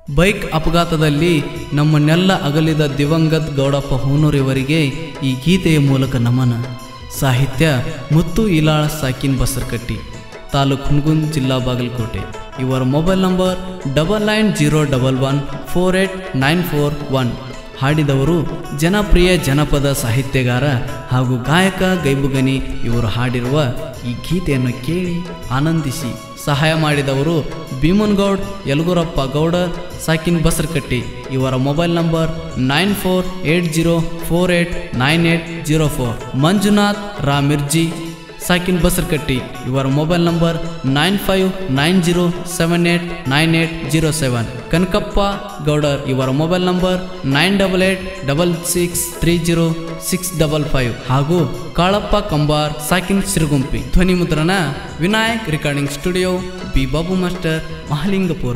bike ಅಪಘಾತದಲ್ಲಿ ನಮ್ಮನ್ನೆಲ್ಲ ಅಗಲಿದ ದಿವಂಗತ್ ಗೌಡಪ್ಪ ಹೂನೂರಿವರಿಗೆ ಈ ಗೀತೆಯ ಮೂಲಕ ನಮನ ಸಾಹಿತ್ಯ ಮುತ್ತು ಇಲಾಳ ಸಾಕಿನ್ ಬಸರ್ಕಟ್ಟಿ ತಾಲೂಕು ಹುಣಗುಂದ್ ಜಿಲ್ಲಾ ಬಾಗಲಕೋಟೆ ಇವರ mobile number double nine zero double one four eight nine four one ಹಾಡಿದವರು ಜನಪ್ರಿಯ ಜನಪದ ಸಾಹಿತ್ಯಗಾರ ಹಾಗೂ ಗಾಯಕ ಗೈಬುಗನಿ ಇವರು ಹಾಡಿರುವ ಈ ಗೀತೆಯನ್ನು ಕೇಳಿ ಆನಂದಿಸಿ ಸಹಾಯ ಮಾಡಿದವರು ಭೀಮನ್ಗೌಡ್ ಯಲಗೂರಪ್ಪ ಗೌಡ ಸಾಕಿನ್ ಬಸರ್ಕಟ್ಟಿ ಇವರ mobile number nine four eight zero four eight nine eight zero four Manjunath Ramirji ಸಾಕಿನ್ ಬಸರ್ಕಟ್ಟಿ ಇವರ mobile number nine five nine zero seven eight nine eight zero seven Kanakappa Gowdar ಇವರ mobile number nine double eight double six three zero six double five ಹಾಗೂ ಕಾಳಪ್ಪ ಕಂಬಾರ್ ಸಾಕಿನ್ ಸಿರುಗುಂಪಿ ಧ್ವನಿ ಮುದ್ರಣ Vinayak recording studio B Babu master Mahalingapur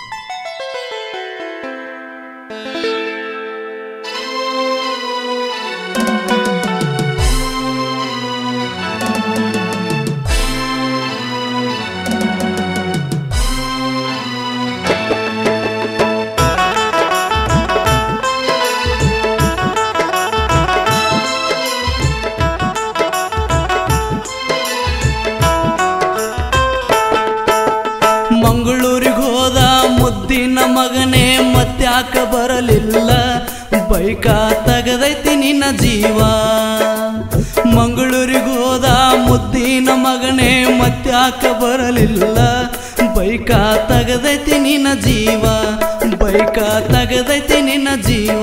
ಮಂಗಳೂರಿಗೆ ಹೋದ ಮುದ್ದಿನ ಮಗನೇ ಮತ್ತ್ಯಾಕ ಬರಲಿಲ್ಲ ಬೈಕ ತಗದೈತಿ ನಿನ್ನ ಜೀವ ಮಂಗಳೂರಿಗೆ ಹೋದ ಮುದ್ದಿನ ಮಗನೇ ಮತ್ತ್ಯಾಕ ಬರಲಿಲ್ಲ ಬೈಕ ತಗದೈತಿ ನಿನ್ನ ಜೀವ ಬೈಕ ತಗದೈತಿ ನಿನ್ನ ಜೀವ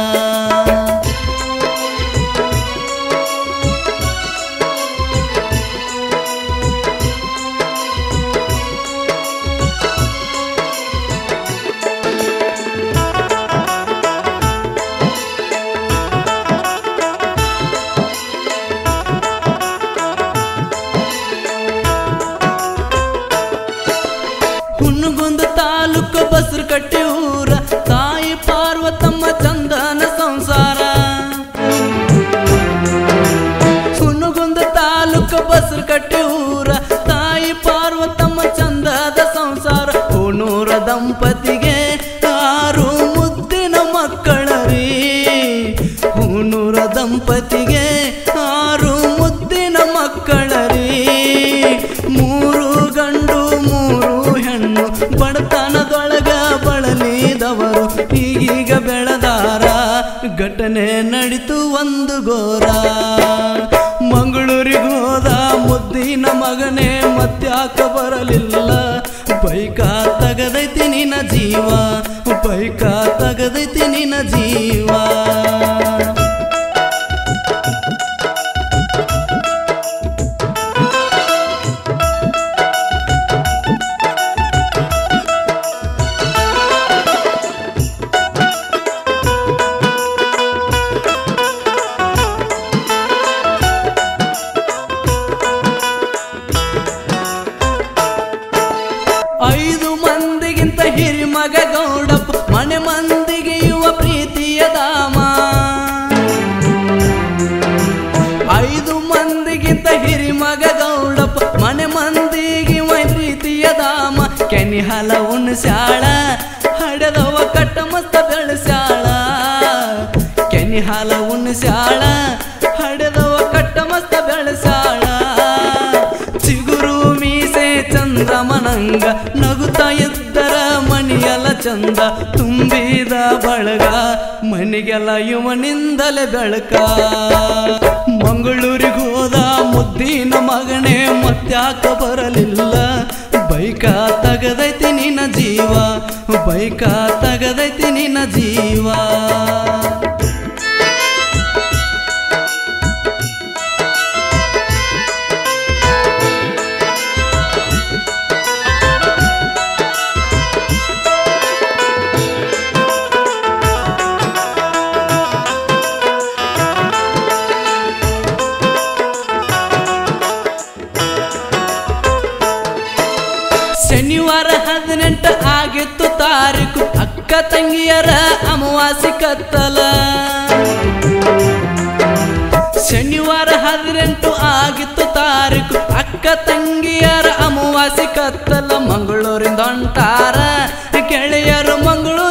ಹುಣ್ಣುಗುಂದ ತಾಲೂಕು ಬಸರು ಕಟ್ಟಿ ಊರ ತಾಯಿ ಪಾರ್ವತಮ್ಮ ಚಂದನ ಸಂಸಾರ ಹುಣ್ಣುಗುಂದ ತಾಲೂಕು ಬಸರು ಕಟ್ಟಿ ಊರ ತಾಯಿ ಪಾರ್ವತಮ್ಮ ಚಂದದ ಸಂಸಾರ ಹುಣೂರ ದಂಪತಿಗೆ ಆರು ಮುದ್ದಿನ ಮಕ್ಕಳರಿ ಹುಣೂರ ದಂಪತಿಗೆ ಆರು ಮುದ್ದಿನ ಮಕ್ಕಳರಿ ಮೂರು ಗಂಡು ಮೂರು ಹೆಣ್ಣು ಬಡತನದೊಳಗ ಬಳಲಿದವರು ಈಗೀಗ ಬೆಳೆದಾರ ಘಟನೆ ನಡೀತು ಒಂದು ಘೋರ ಮಂಗಳೂರಿಗೆ ಹೋದ ಮುದ್ದಿನ ಮಗನೇ ಮತ್ತ್ಯಾಕ ಬರಲಿಲ್ಲ ಬೈಕ ತಗದೈತಿ ನಿನ್ನ ಜೀವ ಬೈಕ ತಗದೈತಿ ನಿನ್ನ ಜೀವ ಐದು ಮಂದಿಗಿಂತ ಹಿರಿಮಗ ಗೌಡಪ್ಪ ಮನೆ ಮಂದಿಗೆ ಯುವ ಪ್ರೀತಿಯ ಧಾಮ ಐದು ಮಂದಿಗಿಂತ ಹಿರಿಮಗ ಗೌಡಪ್ಪ ಮನೆ ಮಂದಿಗೆ ಇವ ಪ್ರೀತಿಯ ಧಾಮ ಕೆನಿ ಹಲ ಉಣ್ಸ್ಯಾಳ ಹಡೆದವ ಕಟ್ಟ ಮಸ್ತ ಬೆಳೆಸ್ಯಾಳ ಕೆನಿ ಹಾಲ ಉಣ್ಸ್ಯಾಳ ಹಡೆದವ ಕಟ್ಟ ಮಸ್ತ ಬೆಳೆಸ್ಯಾಳ ಚಿಗುರು ಮೀಸೆ ಚಂದ್ರಮನಂಗ ನಗುತ್ತಾ ಇದ್ದರ ಮಣಿಯಲ್ಲ ಚಂದ ತುಂಬಿದ ಬಳಗ ಮನಿಗೆಲ್ಲ ಇವನಿಂದಲೇ ಬೆಳಕ ಮಂಗಳೂರಿಗೆ ಹೋದ ಮುದ್ದಿನ ಮಗನೇ ಮತ್ತ್ಯಾಕ ಬರಲಿಲ್ಲ ಬೈಕ ತಗದೈತಿ ನಿನ್ನ ಜೀವ ಬೈಕ ತಗದೈತಿ ನಿನ್ನ ಜೀವ ಶನಿವಾರ ಹದಿನೆಂಟು ಆಗಿತ್ತು ತಾರೀಕು ಅಕ್ಕ ತಂಗಿಯರ ಅಮಾವಾಸಿ ಕತ್ತಲ ಶನಿವಾರ ಹದಿನೆಂಟು ಆಗಿತ್ತು ತಾರೀಕು ಅಕ್ಕ ತಂಗಿಯರ ಅಮಾವಾಸಿ ಕತ್ತಲ ಮಂಗಳೂರಿಂದ ಹೊಂಟಾರ ಗೆಳೆಯರು ಮಂಗಳೂರು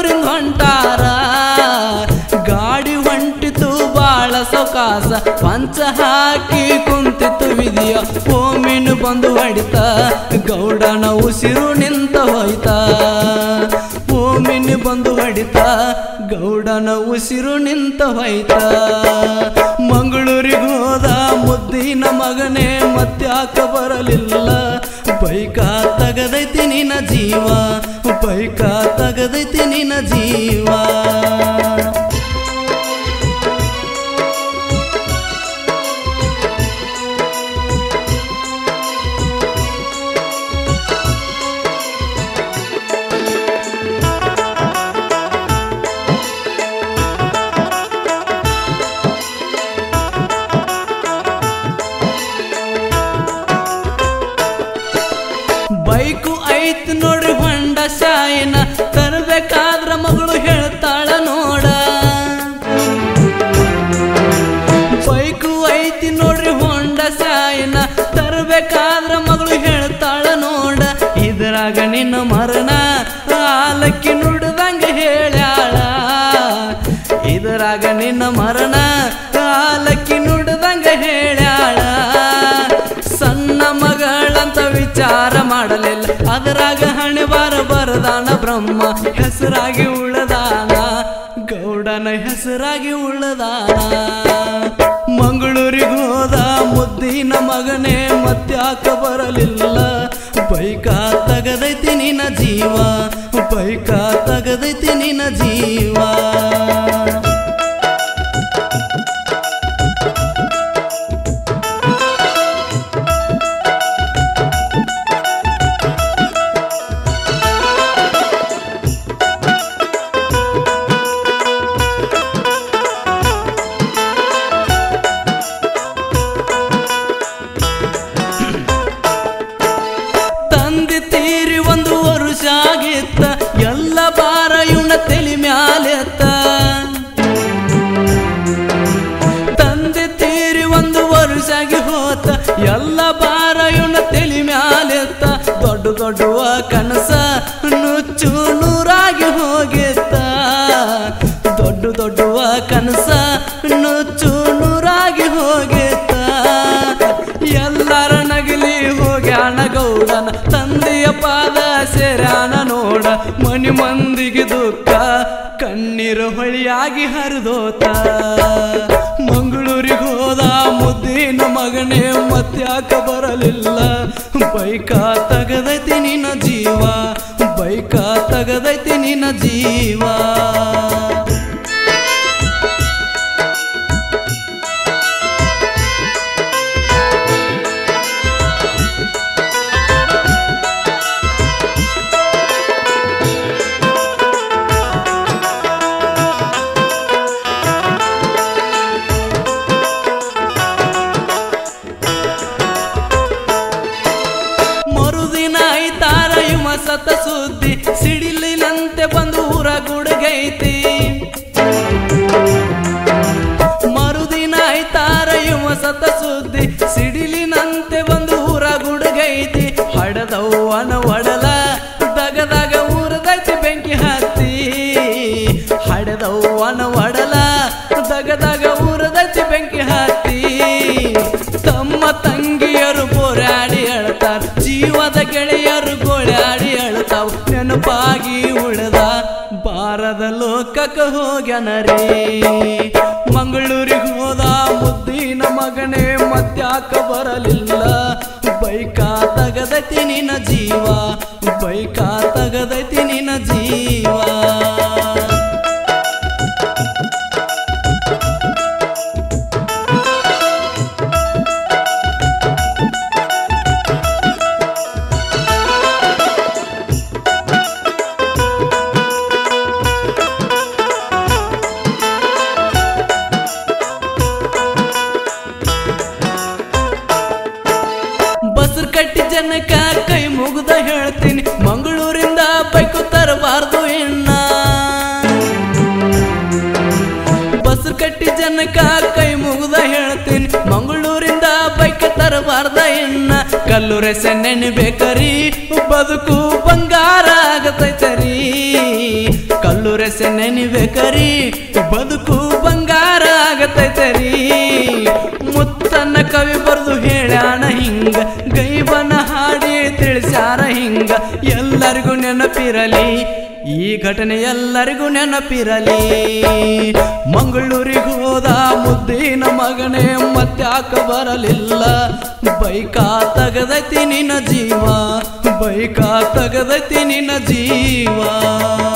ಸೌಕಾಸ ಪಂಚ ಹಾಕಿ ಕುಂತಿತ್ತು ವಿಧಿಯ ಓಮಿನು ಬಂದು ಹೊಡಿತ ಗೌಡನ ಉಸಿರು ನಿಂತ ಹೋಯ್ತ ಓಮಿನು ಬಂದು ಹೊಡಿತ ಗೌಡನ ಉಸಿರು ನಿಂತ ಹೋಯ್ತ ಮಂಗಳೂರಿಗೆ ಹೋದ ಮುದ್ದಿನ ಮಗನೇ ಮತ್ಯಾಕ ಬರಲಿಲ್ಲ ಬೈಕ ತಗದೈತಿ ನಿನ್ನ ಜೀವ ಬೈಕ ತಗದೈತಿ ನಿನ್ನ ಜೀವ ಬೈಕು ಐತ್ ನೋಡ್ರಿ ಹೊಂಡ ಶಾಯಿನ ತರಬೇಕಾದ್ರ ಮಗಳು ಹೇಳ್ತಾಳ ನೋಡ ಬೈಕು ಐತಿ ನೋಡ್ರಿ ಹೊಂಡ ಶಾಯಿನ ತರಬೇಕಾದ್ರ ಮಗಳು ಹೇಳ್ತಾಳ ನೋಡ ಇದ್ರಾಗ ನಿನ್ನ ಮರಣ ಆಲಕ್ಕಿ ನುಡ್ದಂಗ ಹೇಳ್ಯಾಳ ಇದ್ರಾಗ ನಿನ್ನ ಮರಣ ಆಲಕ್ಕಿ ನುಡ್ದಂಗ ಹೇಳ್ಯಾಳ ಸಣ್ಣ ಮಗಳಂತ ವಿಚಾರ ಮಾಡಲಿಲ್ಲ ಅದರಾಗ ಹಣೆ ಬಾರ ಬರದಾನ ಬ್ರಹ್ಮ ಹೆಸರಾಗಿ ಉಳದಾನ ಗೌಡನ ಹೆಸರಾಗಿ ಉಳದಾನ ಮಂಗಳೂರಿಗೆ ಹೋದ ಮುದ್ದಿನ ಮಗನೇ ಮತ್ಯಾಕ ಬರಲಿಲ್ಲ ಬೈಕ ತಗದೈತಿ ನಿನ್ನ ಜೀವ ಬೈಕ ತಗದೈತಿ ನಿನ್ನ ಜೀವ ತಂದೆ ತೀರಿ ಒಂದು ವರುಷ ಆಗಿತ್ತ ಎಲ್ಲ ಬಾರ ಇವನ ತಲೆ ಮ್ಯಾಲೆತ್ತ ತಂದೆ ತೀರಿ ಒಂದು ವರುಷಾಗಿ ಹೋತ ಎಲ್ಲ ಬಾರ ಇವನ ತಲೆ ಮ್ಯಾಲೆತ್ತ ದೊಡ್ಡ ದೊಡ್ಡವ ಕನಸ ನುಚ್ಚು ನೂರಾಗಿ ಹೋಗಿತ್ತ ದೊಡ್ಡ ದೊಡ್ಡವ ಕನಸ ನುಚ್ಚು ನೂರಾಗಿ ಹೋಗಿತ್ತ ಎಲ್ಲರ ನಗಲಿ ಹೋಗ್ಯಾಣ ಗೌಡನ ತಂದೆಯ ಪಾದ ಸೇರಾನ ನೋಡ ಮನಿ ಮಂದಿಗೆ ದುಃಖ ಕಣ್ಣೀರು ಹೊಳಿಯಾಗಿ ಹರಿದೋತ ಮಂಗಳೂರಿಗೆ ಹೋದ ಮುದ್ದಿನ ಮಗನೇ ಮತ್ಯಾಕ ಬರಲಿಲ್ಲ ಬೈಕ ತಗದೈತಿ ನಿನ್ನ ಜೀವ ಬೈಕ ತಗದೈತಿ ನಿನ್ನ ಜೀವ ಮರುದಿನ ಐತಾರ ಇವ ಸತ ಸುದ್ದಿ ಸಿಡಿಲಿನಂತೆ ಬಂದು ಊರ ಗುಡುಗೈತಿ ಮರುದಿನ ಐತಾರ ಇವ ಸತ ಸುದ್ದಿ ಸಿಡಿಲಿನಂತೆ ಬಂದು ಊರ ಗುಡುಗೈತಿ ಹಡದವ್ವನ ಒಡಲ ದಗದಾಗ ಊರದೈತಿ ಬೆಂಕಿ ಹತ್ತಿ ಹಡದವ್ವನ ಒಡಲ ದಗದಾಗ ಊರದೈತಿ ಬೆಂಕಿ ಹತ್ತಿ ತಮ್ಮ ತಂಗಿಯರು ಬೋರಾಡಿ ಅಳ್ತಾರ ಜೀವದ ಗೆಳೆಯರು ಗೋಳಾಡಿ ಅಳ್ತಾವ ನೆನಪಾಗಿ ಉಳ್ದ ಬಾರದ ಲೋಕಕ್ಕ ಹೋಗ್ಯಾನರೇ ಮಂಗಳೂರಿಗೆ ಹೋದ ಮುದ್ದಿನ ಮಗನೇ ಮತ್ಯಾಕ ಬರಲಿಲ್ಲ ಬೈಕ ತಗದೈತಿ ನಿನ್ನ ಜೀವ ಬೈಕ ತಗದೈತಿ ನಿನ್ನ ಜೀವ ಬಸರ್ ಕಟ್ಟಿ ಜನಕ್ಕ ಕೈ ಮುಗ್ದ ಹೇಳ್ತೀನಿ ಮಂಗಳೂರಿಂದ ಬೈಕು ತರಬಾರ್ದು ಎಣ್ಣ ಬಸರ್ ಕಟ್ಟಿ ಜನಕ್ಕ ಕೈ ಮುಗ್ದ ಹೇಳ್ತೀನಿ ಮಂಗಳೂರಿಂದ ಬೈಕ್ ತರಬಾರ್ದ ಎಣ್ಣ ಕಲ್ಲೂರೆ ಸೆಣ್ಣೆಣ್ಣೆ ಬೇಕರಿ ಬದುಕು ಬಂಗಾರ ಆಗತೈತರಿ ಕಲ್ಲೂರೆ ಸೆಣ್ಣೆಣ್ಣೆ ಬೇಕರಿ ಬದುಕು ಬಂಗಾರ ಆಗತೈತಿ ಕಾಡ್ತೈತರಿ ಮುತ್ತನ್ನ ಕವಿ ಬರೆದು ಹೇಳ್ಯಾಣ ಹಿಂಗ ಗೈಬನ ಹಾಡಿ ತಿಳಿಸ್ಯಾರ ಹಿಂಗ ಎಲ್ಲರಿಗೂ ನೆನಪಿರಲಿ ಈ ಘಟನೆ ಎಲ್ಲರಿಗೂ ನೆನಪಿರಲಿ ಮಂಗಳೂರಿಗೆ ಹೋದ ಮುದ್ದಿನ ಮಗನೇ ಮತ್ತ್ಯಾಕ ಬರಲಿಲ್ಲ ಬೈಕಾ ತಗದೈತಿ ನಿನ್ನ ಜೀವ ಬೈಕಾ ತಗದೈತಿ ನಿನ್ನ ಜೀವ